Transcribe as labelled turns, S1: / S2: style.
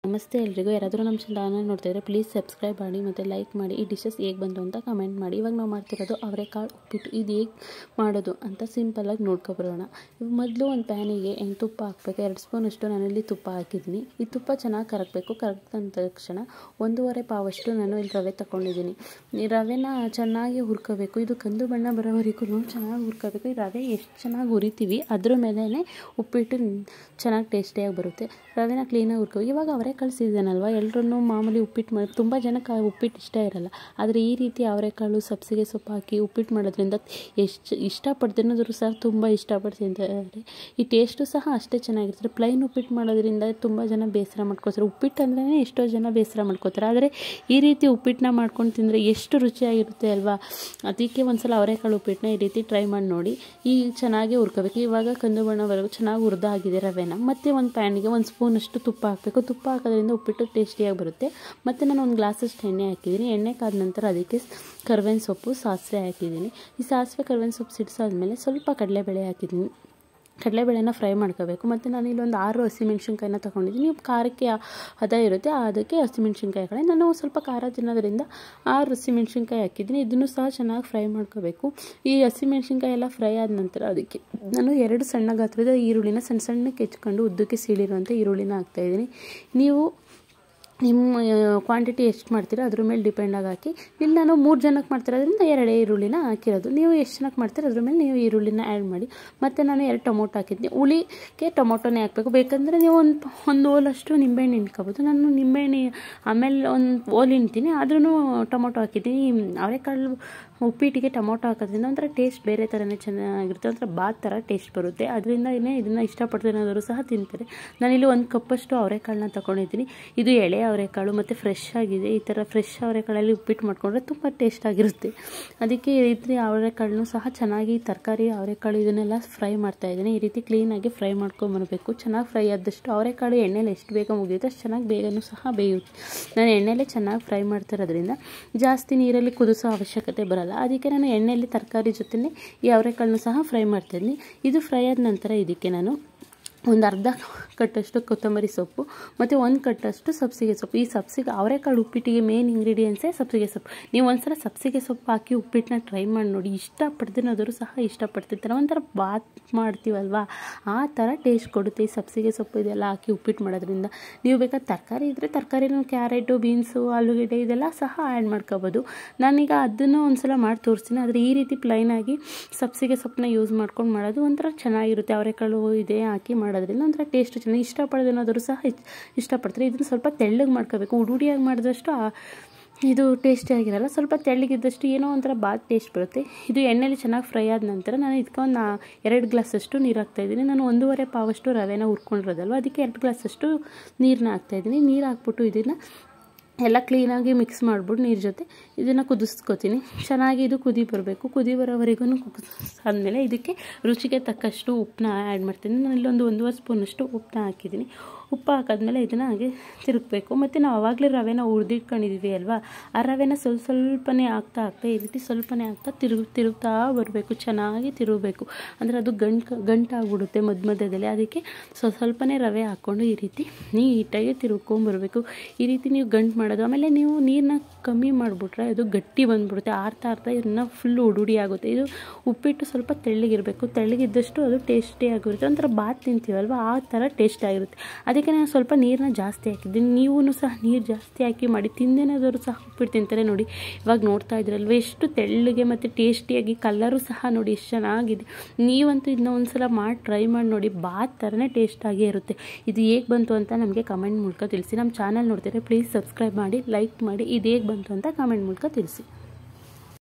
S1: ನಮಸ್ತೆ ಎಲ್ರಿಗೂ ಯಾರಾದರೂ ನಮ್ಮ ಚಾನಲ್ ನೋಡ್ತಾ ಇದ್ರೆ ಪ್ಲೀಸ್ ಸಬ್ಸ್ಕ್ರೈಬ್ ಮಾಡಿ ಮತ್ತು ಲೈಕ್ ಮಾಡಿ ಈ ಡಿಶಸ್ ಹೇಗೆ ಬಂತು ಅಂತ ಕಮೆಂಟ್ ಮಾಡಿ ಇವಾಗ ನಾವು ಮಾಡ್ತಿರೋದು ಅವರೆಕಾಳು ಉಪ್ಪಿಟ್ಟು ಇದು ಹೇಗೆ ಮಾಡೋದು ಅಂತ ಸಿಂಪಲ್ಲಾಗಿ ನೋಡ್ಕೊಬರೋಣ ಮೊದಲು ಒಂದು ಪ್ಯಾನಿಗೆ ಹೆಂಗೆ ತುಪ್ಪ ಹಾಕಬೇಕು ಎರಡು ಸ್ಪೂನಷ್ಟು ನಾನಿಲ್ಲಿ ತುಪ್ಪ ಹಾಕಿದ್ದೀನಿ ಈ ತುಪ್ಪ ಚೆನ್ನಾಗಿ ಕರಗಬೇಕು ಕರಗ್ತಂದ ತಕ್ಷಣ ಒಂದೂವರೆ ಪಾವಷ್ಟು ನಾನು ಇಲ್ಲಿ ರವೆ ತಗೊಂಡಿದ್ದೀನಿ ಈ ರವೆನ ಚೆನ್ನಾಗಿ ಹುರ್ಕೋಬೇಕು ಇದು ಕಂದು ಬಣ್ಣ ಬರೋವರೆಗೂ ಚೆನ್ನಾಗಿ ಹುರ್ಕೋಬೇಕು ಈ ರವೆ ಎಷ್ಟು ಚೆನ್ನಾಗಿ ಹುರಿತೀವಿ ಅದ್ರ ಮೇಲೆ ಉಪ್ಪಿಟ್ಟು ಚೆನ್ನಾಗಿ ಟೇಸ್ಟಿಯಾಗಿ ಬರುತ್ತೆ ರವೆನ ಕ್ಲೀನಾಗಿ ಹುರ್ಕೋ ಇವಾಗ ಅವರೆಕಾಳು ಸೀಸನ್ ಅಲ್ವಾ ಎಲ್ಲರೂ ಮಾಮೂಲಿ ಉಪ್ಪಿಟ್ಟು ಮಾಡಿ ತುಂಬ ಜನಕ್ಕೆ ಆ ಉಪ್ಪಿಟ್ಟು ಇಷ್ಟ ಇರಲ್ಲ ಆದರೆ ಈ ರೀತಿ ಅವರೆಕಾಳು ಸಬ್ಸಿಗೆ ಸೊಪ್ಪು ಹಾಕಿ ಉಪ್ಪಿಟ್ಟು ಮಾಡೋದ್ರಿಂದ ಎಷ್ಟು ಇಷ್ಟಪಡ್ತಿರೋದ್ರು ಸಹ ತುಂಬ ಇಷ್ಟಪಟ್ಟು ತಿಂತಾರೆ ಈ ಟೇಸ್ಟು ಸಹ ಅಷ್ಟೇ ಚೆನ್ನಾಗಿರ್ತದೆ ಪ್ಲೈನ್ ಉಪ್ಪಿಟ್ಟು ಮಾಡೋದ್ರಿಂದ ತುಂಬ ಜನ ಬೇಸರ ಮಾಡ್ಕೋತಾರೆ ಉಪ್ಪಿಟ್ಟು ಅಂದ್ರೆ ಎಷ್ಟೋ ಜನ ಬೇಸರ ಮಾಡ್ಕೋತಾರೆ ಆದರೆ ಈ ರೀತಿ ಉಪ್ಪಿಟ್ಟನ್ನ ಮಾಡ್ಕೊಂಡು ತಿಂದರೆ ಎಷ್ಟು ರುಚಿಯಾಗಿರುತ್ತೆ ಅಲ್ವಾ ಅದಕ್ಕೆ ಒಂದ್ಸಲ ಅವರೆಕಾಳು ಉಪ್ಪಿಟ್ಟನ್ನ ಈ ರೀತಿ ಟ್ರೈ ಮಾಡಿ ನೋಡಿ ಈ ಚೆನ್ನಾಗಿ ಹುರ್ಕೋಬೇಕು ಇವಾಗ ಕಂದು ಬಣ್ಣವರೆಗೂ ಚೆನ್ನಾಗಿ ಹುರಿದಾಗಿದೆ ರವೆನ ಮತ್ತು ಒಂದು ಪ್ಯಾನಿಗೆ ಒಂದು ಸ್ಪೂನಷ್ಟು ತುಪ್ಪ ಹಾಕಬೇಕು ತುಪ್ಪ ಹಾಕೋದ್ರಿಂದ ಉಪ್ಪಿಟ್ಟು ಟೇಸ್ಟಿಯಾಗಿ ಬರುತ್ತೆ ಮತ್ತು ನಾನು ಒಂದು ಗ್ಲಾಸಷ್ಟು ಎಣ್ಣೆ ಹಾಕಿದ್ದೀನಿ ಎಣ್ಣೆ ಕಾದ ನಂತರ ಅದಕ್ಕೆ ಕರ್ಬೇವಿನ ಸೊಪ್ಪು ಸಾಸಿವೆ ಹಾಕಿದ್ದೀನಿ ಈ ಸಾಸಿವೆ ಕರ್ಬೇವಿನ ಸೊಪ್ಪು ಸಿಡಿಸಾದ್ಮೇಲೆ ಸ್ವಲ್ಪ ಕಡಲೆಬೇಳೆ ಹಾಕಿದ್ದೀನಿ ಕಡಲೆಬೇಳೆನ ಫ್ರೈ ಮಾಡ್ಕೋಬೇಕು ಮತ್ತು ನಾನು ಇಲ್ಲೊಂದು ಆರು ಹಸಿಮೆಣ್ಸಿನ್ಕಾಯಿನ ತೊಗೊಂಡಿದ್ದೀನಿ ನೀವು ಖಾರಕ್ಕೆ ಹದ ಇರುತ್ತೆ ಅದಕ್ಕೆ ಹಸಿಮೆಣ್ಸಿನ್ಕಾಯಿ ಕಡೆ ನಾನು ಸ್ವಲ್ಪ ಖಾರ ತಿನ್ನೋದ್ರಿಂದ ಆರು ಹಸಿಮೆಣ್ಸಿನ್ಕಾಯಿ ಹಾಕಿದ್ದೀನಿ ಇದನ್ನು ಸಹ ಚೆನ್ನಾಗಿ ಫ್ರೈ ಮಾಡ್ಕೋಬೇಕು ಈ ಹಸಿಮೆಣ್ಸಿನ್ಕಾಯಿ ಎಲ್ಲ ಫ್ರೈ ಆದ ನಂತರ ಅದಕ್ಕೆ ನಾನು ಎರಡು ಸಣ್ಣ ಗಾತ್ರದ ಈರುಳ್ಳಿನ ಸಣ್ಣ ಸಣ್ಣಕ್ಕೆ ಹೆಚ್ಕೊಂಡು ಉದ್ದಕ್ಕೆ ಸೀಳಿರುವಂಥ ಈರುಳ್ಳಿನ ಹಾಕ್ತಾಯಿದ್ದೀನಿ ನೀವು ನಿಮ್ಮ ಕ್ವಾಂಟಿಟಿ ಎಷ್ಟು ಮಾಡ್ತೀರೋ ಅದ್ರ ಮೇಲೆ ಡಿಪೆಂಡಾಗಿ ಹಾಕಿ ಇಲ್ಲಿ ನಾನು ಮೂರು ಜನಕ್ಕೆ ಮಾಡ್ತಿರೋದ್ರಿಂದ ಎರಡೇ ಈರುಳ್ಳಿನ ಹಾಕಿರೋದು ನೀವು ಎಷ್ಟು ಜನಕ್ಕೆ ಮಾಡ್ತೀರೋ ಅದ್ರ ಮೇಲೆ ನೀವು ಈರುಳ್ಳಿನ ಆ್ಯಡ್ ಮಾಡಿ ಮತ್ತು ನಾನು ಎರಡು ಟೊಮೊಟೊ ಹಾಕಿದ್ದೀನಿ ಹುಳಿಗೆ ಟೊಮೊಟೊನೇ ಹಾಕಬೇಕು ಬೇಕಂದರೆ ನೀವು ಒಂದು ಒಂದು ಓಲಷ್ಟು ನಿಂಬೆಹಣ್ಣು ಹಿಂಡ್ಕೋಬೋದು ನಾನು ನಿಂಬೆಹಣ್ಣು ಆಮೇಲೆ ಒಂದು ಓಲ್ ಹಿಂಡ್ತೀನಿ ಆದ್ರೂ ಟೊಮೊಟೊ ಹಾಕಿದ್ದೀನಿ ಅವರೆಕಾಳು ಉಪ್ಪಿಟ್ಟಿಗೆ ಟೊಮೊಟೊ ಹಾಕೋದ್ರಿಂದ ಒಂಥರ ಟೇಸ್ಟ್ ಬೇರೆ ಥರನೇ ಚೆನ್ನಾಗಿರುತ್ತೆ ಒಂಥರ ಬಾತ್ ಥರ ಟೇಸ್ಟ್ ಬರುತ್ತೆ ಅದರಿಂದ ಏನೇ ಇದನ್ನು ಇಷ್ಟಪಡ್ತಿರೋರು ಸಹ ತಿಂತಾರೆ ನಾನಿಲ್ಲಿ ಒಂದು ಕಪ್ಪಷ್ಟು ಅವರೆಕಾಳನ್ನ ತೊಗೊಂಡಿದ್ದೀನಿ ಇದು ಎಳೆ ಅವರೆಕಾಳು ಮತ್ತು ಫ್ರೆಶ್ ಆಗಿದೆ ಈ ಥರ ಫ್ರೆಶ್ ಅವರೆಕಾಳಲ್ಲಿ ಉಪ್ಪಿಟ್ಟು ಮಾಡಿಕೊಂಡ್ರೆ ತುಂಬ ಟೇಸ್ಟ್ ಆಗಿರುತ್ತೆ ಅದಕ್ಕೆ ಇದ್ರೆ ಅವರೆಕಾಳನ್ನು ಸಹ ಚೆನ್ನಾಗಿ ತರಕಾರಿ ಅವರೆಕಾಳು ಇದನ್ನೆಲ್ಲ ಫ್ರೈ ಮಾಡ್ತಾ ಇದ್ದೀನಿ ಈ ರೀತಿ ಕ್ಲೀನಾಗಿ ಫ್ರೈ ಮಾಡ್ಕೊಂಬರ್ಬೇಕು ಚೆನ್ನಾಗಿ ಫ್ರೈ ಆದಷ್ಟು ಅವರೆಕಾಳು ಎಣ್ಣೆಲಿ ಎಷ್ಟು ಬೇಗ ಮುಗಿಯುತ್ತೆ ಅಷ್ಟು ಚೆನ್ನಾಗಿ ಬೇಗನೂ ಸಹ ಬೇಯುತ್ತೆ ನಾನು ಎಣ್ಣೆಲೇ ಚೆನ್ನಾಗಿ ಫ್ರೈ ಮಾಡ್ತಿರೋದ್ರಿಂದ ಜಾಸ್ತಿ ನೀರಲ್ಲಿ ಕುದಿಸೋ ಅವಶ್ಯಕತೆ ಬರಲ್ಲ ಅದಕ್ಕೆ ನಾನು ಎಣ್ಣೆಯಲ್ಲಿ ತರಕಾರಿ ಜೊತೆನೇ ಈ ಅವರೆಕಾಳನ್ನು ಸಹ ಫ್ರೈ ಮಾಡ್ತಾಯಿದ್ದೀನಿ ಇದು ಫ್ರೈ ಆದ ನಂತರ ಇದಕ್ಕೆ ನಾನು ಒಂದು ಅರ್ಧ ಕಟ್ಟಷ್ಟು ಕೊತ್ತಂಬರಿ ಸೊಪ್ಪು ಮತ್ತು ಒಂದು ಕಟ್ಟಷ್ಟು ಸಬ್ಸಿಗೆ ಸೊಪ್ಪು ಈ ಸಬ್ಸಿಗೆ ಅವರೆಕಾಳು ಉಪ್ಪಿಟ್ಟಿಗೆ ಮೇನ್ ಇಂಗ್ರೀಡಿಯೆಂಟ್ಸೇ ಸಬ್ಸಿಗೆ ಸೊಪ್ಪು ನೀವು ಒಂದ್ಸಲ ಸಬ್ಸಿಗೆ ಸೊಪ್ಪು ಹಾಕಿ ಉಪ್ಪಿಟ್ಟನ್ನ ಟ್ರೈ ಮಾಡಿ ನೋಡಿ ಇಷ್ಟಪಡ್ದಿರೋದ್ರು ಸಹ ಇಷ್ಟಪಡ್ತಿರ್ತಾರೆ ಒಂಥರ ಬಾತ್ ಮಾಡ್ತೀವಲ್ವಾ ಆ ಥರ ಟೇಸ್ಟ್ ಕೊಡುತ್ತೆ ಈ ಸಬ್ಸಿಗೆ ಸೊಪ್ಪು ಇದೆಲ್ಲ ಹಾಕಿ ಉಪ್ಪಿಟ್ಟು ಮಾಡೋದ್ರಿಂದ ನೀವು ಬೇಕಾದ್ರೆ ತರಕಾರಿ ಇದ್ದರೆ ತರಕಾರಿನೂ ಕ್ಯಾರೆಟು ಬೀನ್ಸು ಆಲೂಗೆಡ್ಡೆ ಇದೆಲ್ಲ ಸಹ ಆ್ಯಡ್ ಮಾಡ್ಕೋಬೋದು ನಾನೀಗ ಅದನ್ನು ಒಂದ್ಸಲ ಮಾಡಿ ತೋರಿಸ್ತೀನಿ ಆದರೆ ಈ ರೀತಿ ಪ್ಲೈನಾಗಿ ಸಬ್ಸಿಗೆ ಸೊಪ್ಪನ್ನ ಯೂಸ್ ಮಾಡ್ಕೊಂಡು ಮಾಡೋದು ಒಂಥರ ಚೆನ್ನಾಗಿರುತ್ತೆ ಅವರೆಕಾಳು ಇದೆ ಹಾಕಿ ಮಾಡೋದು ಮಾಡೋದ್ರಿಂದ ಒಂಥರ ಟೇಸ್ಟ್ ಚೆನ್ನಾಗಿ ಇಷ್ಟಪಡೋದೇನಾದರೂ ಸಹ ಇಷ್ಟಪಡ್ತಾರೆ ಇದನ್ನು ಸ್ವಲ್ಪ ತೆಳ್ಳಗೆ ಮಾಡ್ಕೋಬೇಕು ಉಡುಡಿಯಾಗಿ ಮಾಡಿದಷ್ಟು ಇದು ಟೇಸ್ಟಿಯಾಗಿರಲ್ಲ ಸ್ವಲ್ಪ ತೆಳ್ಳಗಿದ್ದಷ್ಟು ಏನೋ ಒಂಥರ ಬಾತ್ ಟೇಸ್ಟ್ ಬರುತ್ತೆ ಇದು ಎಣ್ಣೆಲಿ ಚೆನ್ನಾಗಿ ಫ್ರೈ ಆದ ನಂತರ ನಾನು ಇದಕ್ಕೆ ಒಂದು ಎರಡು ಗ್ಲಾಸಷ್ಟು ನೀರು ಹಾಕ್ತಾಯಿದ್ದೀನಿ ನಾನು ಒಂದೂವರೆ ಪಾವಷ್ಟು ರವೆನ ಹುರ್ಕೊಂಡಿರೋದಲ್ವ ಅದಕ್ಕೆ ಎರಡು ಗ್ಲಾಸಷ್ಟು ನೀರನ್ನ ಹಾಕ್ತಾಯಿದ್ದೀನಿ ನೀರು ಹಾಕ್ಬಿಟ್ಟು ಇದನ್ನು ಎಲ್ಲ ಕ್ಲೀನಾಗಿ ಮಿಕ್ಸ್ ಮಾಡ್ಬಿಟ್ಟು ನೀರು ಜೊತೆ ಇದನ್ನು ಕುದಿಸ್ಕೊತೀನಿ ಚೆನ್ನಾಗಿ ಇದು ಕುದಿ ಬರಬೇಕು ಕುದಿ ಬರೋವರೆಗೂ ಕುದಿಸಾದ್ಮೇಲೆ ಇದಕ್ಕೆ ರುಚಿಗೆ ತಕ್ಕಷ್ಟು ಉಪ್ಪನ್ನ ಆ್ಯಡ್ ಮಾಡ್ತೀನಿ ನಾನು ಇಲ್ಲೊಂದು ಒಂದೂವರೆ ಸ್ಪೂನಷ್ಟು ಉಪ್ಪನ್ನ ಹಾಕಿದ್ದೀನಿ ಉಪ್ಪು ಹಾಕಿದ್ಮೇಲೆ ಇದನ್ನು ಹಾಗೆ ತಿರುಗಬೇಕು ಮತ್ತು ನಾವು ಆವಾಗಲೇ ರವೆನ ಹುರಿದಿಟ್ಕೊಂಡಿದ್ವಿ ಅಲ್ವಾ ಆ ರವೆನ ಸ್ವಲ್ಪ ಸ್ವಲ್ಪನೇ ಹಾಕ್ತಾ ಹಾಕ್ತಾ ಈ ರೀತಿ ಸ್ವಲ್ಪನೇ ಹಾಕ್ತಾ ತಿರುಗಿ ತಿರುಗ್ತಾ ಬರಬೇಕು ಚೆನ್ನಾಗಿ ತಿರುಗಬೇಕು ಅಂದರೆ ಅದು ಗಂಟು ಗಂಟಾಗ್ಬಿಡುತ್ತೆ ಮಧ್ಯ ಮಧ್ಯದಲ್ಲಿ ಅದಕ್ಕೆ ಸ್ವಲ್ಪ ಸ್ವಲ್ಪನೇ ರವೆ ಹಾಕ್ಕೊಂಡು ಈ ರೀತಿ ನೀಟಾಗಿ ತಿರುಗ್ಕೊಂಬರ್ಬೇಕು ಈ ರೀತಿ ನೀವು ಗಂಟು ಮಾಡೋದು ಆಮೇಲೆ ನೀವು ನೀರನ್ನ ಕಮ್ಮಿ ಮಾಡಿಬಿಟ್ರೆ ಅದು ಗಟ್ಟಿ ಬಂದ್ಬಿಡುತ್ತೆ ಆರ್ತಾ ಆರ್ತಾ ಇದನ್ನ ಫುಲ್ ಉಡುಡಿ ಆಗುತ್ತೆ ಇದು ಉಪ್ಪಿಟ್ಟು ಸ್ವಲ್ಪ ತೆಳ್ಳಗಿರಬೇಕು ತೆಳ್ಳಗಿದ್ದಷ್ಟು ಅದು ಟೇಸ್ಟಿ ಆಗಿರುತ್ತೆ ಒಂಥರ ಬಾತ್ ತಿಂತೀವಲ್ವ ಆ ಥರ ಟೇಸ್ಟ್ ಆಗಿರುತ್ತೆ ಅದಕ್ಕೆ ನಾನು ಸ್ವಲ್ಪ ನೀರನ್ನ ಜಾಸ್ತಿ ಹಾಕಿದ್ದೀನಿ ನೀವು ಸಹ ನೀರು ಜಾಸ್ತಿ ಹಾಕಿ ಮಾಡಿ ತಿಂದೇನಾದವರು ಸಹ ಉಪ್ಪಿಟ್ಟು ತಿಂತಾರೆ ನೋಡಿ ಇವಾಗ ನೋಡ್ತಾ ಇದ್ರಲ್ವ ಎಷ್ಟು ತೆಳ್ಳಗೆ ಮತ್ತು ಟೇಸ್ಟಿಯಾಗಿ ಕಲರು ಸಹ ನೋಡಿ ಎಷ್ಟು ಚೆನ್ನಾಗಿದೆ ನೀವಂತೂ ಇದನ್ನ ಒಂದ್ಸಲ ಮಾಡಿ ಟ್ರೈ ಮಾಡಿ ನೋಡಿ ಬಾತ್ ಥರನೇ ಟೇಸ್ಟಾಗೇ ಇರುತ್ತೆ ಇದು ಹೇಗೆ ಬಂತು ಅಂತ ನಮಗೆ ಕಮೆಂಟ್ ಮೂಲಕ ತಿಳಿಸಿ ನಮ್ಮ ಚಾನಲ್ ನೋಡ್ತಾರೆ ಪ್ಲೀಸ್ ಸಬ್ಸ್ಕ್ರೈಬ್ ಮಾಡಿ ಲೈಕ್ ಮಾಡಿ ಇದು ಹೇಗೆ ಬಂತು ಅಂತ ಕಮೆಂಟ್ ಮೂಲಕ ತಿಳಿಸಿ